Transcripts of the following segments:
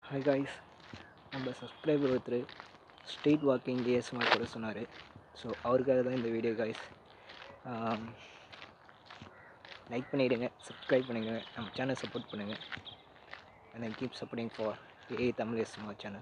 Hi guys நம்ம subscriber ஒருத்தர் street walking ASMR கூட சொன்னார் ஸோ அவருக்காக தான் இந்த வீடியோ காய்ஸ் லைக் பண்ணிவிடுங்க சப்ஸ்கிரைப் பண்ணுங்கள் நம்ம சேனல் சப்போர்ட் பண்ணுங்கள் and then keep supporting for a Tamil ASMR channel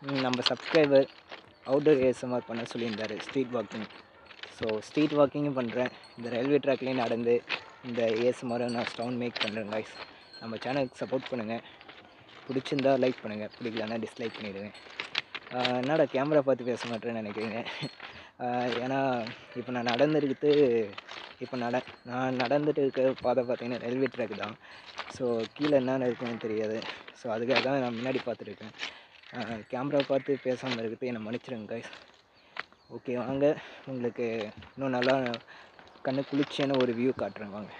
ம், நம்ம சப்ஸ்கிரைபர் அவுட்டோர் ஏஎஸ்எம்ஆர் பண்ண சொல்லியிருந்தாரு ஸ்ட்ரீட் வாக்கிங் ஸோ ஸ்ட்ரீட் வாக்கிங்கும் பண்ணுறேன் இந்த ரயில்வே ட்ராக்லேயும் நடந்து இந்த ஏஎஸ்எம்ஆரை நான் ஸ்டவுன் மேக் பண்ணுறேன் கைஸ் நம்ம சேனலுக்கு சப்போர்ட் பண்ணுங்கள் பிடிச்சிருந்தா லைக் பண்ணுங்கள் பிடிக்கலன்னா டிஸ்லைக் பண்ணிவிடுங்க என்னடா கேமரா பார்த்து பேச மாட்டேன்னு நினைக்கிறீங்க ஆஹ் ஏன்னா இப்போ நான் நடந்துருக்குது இப்போ நட நான் நடந்துட்டு இருக்க பாதை பார்த்தீங்கன்னா ரயில்வே ட்ராக் தான் ஸோ கீழே என்னென்ன இருக்குன்னு தெரியாது ஸோ அதுக்காக தான் நான் முன்னாடி பார்த்துருக்கேன் கேமரா பார்த்து பேசாமல் இருக்குது என்னை மன்னிச்சிடுங்க கைஸ் ஓகே வாங்க உங்களுக்கு இன்னும் நல்லா கண்ணு குளிர்ச்சியான ஒரு வியூ காட்டுறேன் வாங்க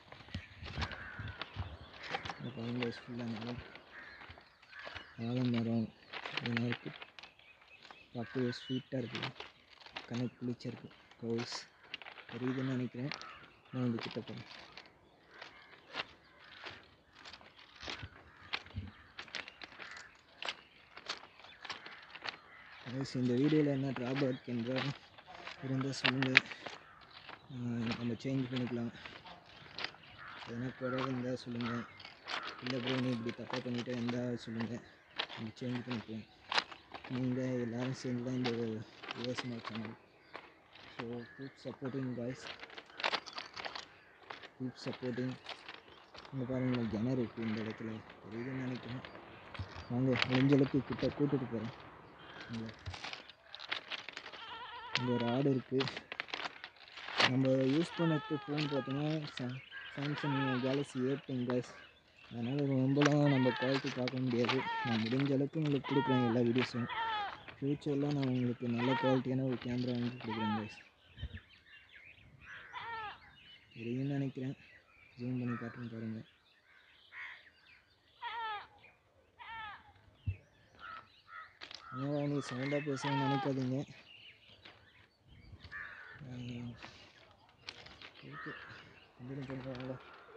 ஃபுல்லாக நிலம் ஆலமரம் இதெல்லாம் இருக்குது பார்க்கவே ஸ்வீட்டாக இருக்குது கண்ணு குளிர்ச்சியாக இருக்குது கவுஸ் தெரியுதுன்னு நினைக்கிறேன் நான் வந்து கிட்ட போகிறேன் Guys, இந்த வீடியோவில் என்ன ட்ராபேக் என்றால் இருந்தால் சொல்லுங்கள் ஆஹ் நம்ம சேஞ்ச் பண்ணிக்கலாம் எதனா குறை இருந்தால் சொல்லுங்கள் இல்லை ப்ரோ நீ இப்படி தப்பாக பண்ணிட்டு இருந்தால் சொல்லுங்கள் நம்ம சேஞ்ச் பண்ணிக்கலாம் நீங்கள் எல்லோரும் சேர்ந்து தான் இந்த யோசனை channel so keep supporting guys keep supporting இங்கே பாருங்கள் கிணறு இருக்குது இந்த இடத்துல தெரியுதுன்னு நினைக்கிறேன் வாங்க முடிஞ்ச அளவுக்கு கிட்ட கூட்டிட்டு போகிறேன் இங்கே இங்கே ஒரு ஆடு இருக்குது நம்ம யூஸ் பண்ணது ஃபோன் பார்த்தோன்னா Samsung Galaxy A ten case அதனால் ரொம்பலாம் நம்ம குவாலிட்டி பார்க்க முடியாது நான் முடிஞ்ச அளவுக்கு உங்களுக்கு கொடுக்குறேன் எல்லா வீடியோஸும் ஃப்யூச்சரில் நான் உங்களுக்கு நல்ல குவாலிட்டியான ஒரு கேமரா வாங்கி கொடுக்குறேன் கைஸ் தெரியும்னு நினைக்கிறேன் ஜூம் பண்ணி காட்டுன்னு பாருங்கள் என்னடா நீ சவுண்டாக பேசணும்னு நினைக்காதீங்க ஆஹ் இருக்கு கண்டினியூ பண்ணுறாங்களா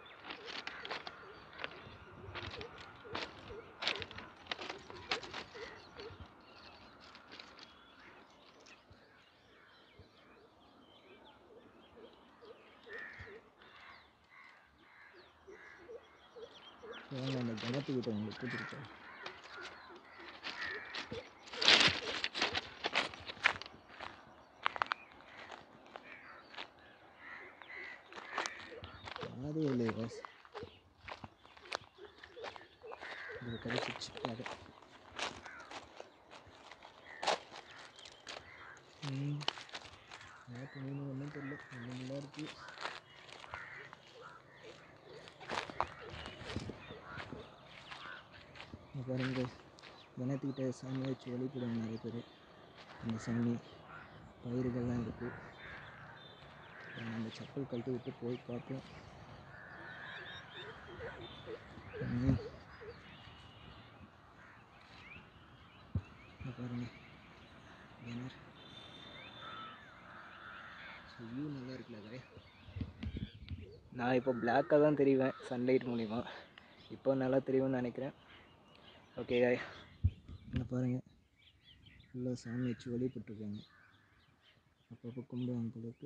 வாங்க அந்த கிணத்துக்கிட்ட உங்களுக்கு கூட்டிட்டு போறேன். பாதே இல்லை பாஸ் இது கிடைச்சிச்சு பாதை ம் நேற்று மீன் ஒன்றும் தெரியல ஒன்று நல்லா இருக்கு இங்க பாருங்க கிணத்துக்கிட்ட சாமி வச்சு வழிபடுவாங்க நிறைய பேர் அந்த சாமி பயிர்கள்லாம் இருக்குது நம்ம செப்பல் கழட்டி விட்டு போய் பார்ப்போம் ம். இங்க பாருங்க கிணறு வியூ நல்லா இருக்குல்ல கரை நான் இப்போ பிளாக்காக தான் தெரிவேன் சன்லைட் மூலிமா இப்போ நல்லா தெரியும்னு நினைக்கிறேன் ஓகே இங்கே பாருங்கள் ஃபுல்லாக சாமி வச்சு வழிபட்டுருக்காங்க அப்பப்போ கும்பிடுவாங்க போல இருக்கு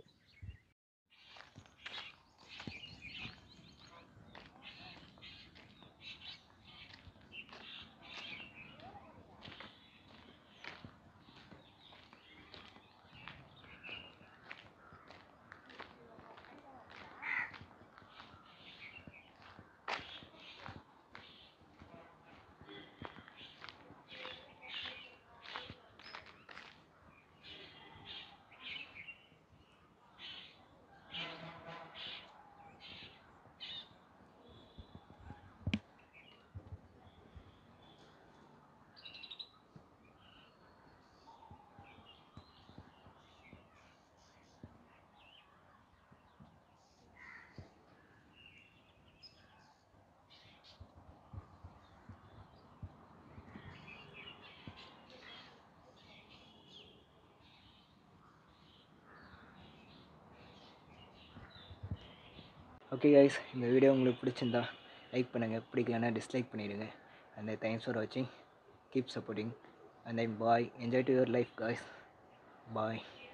ஓகே கைஸ் இந்த வீடியோ உங்களுக்கு பிடிச்சிருந்தா லைக் பண்ணுங்கள் பிடிக்கலன்னா டிஸ்லைக் பண்ணிவிடுங்க அண்ட் தேங்க்ஸ் ஃபார் வாட்சிங் keep supporting and I bye enjoy to your life guys bye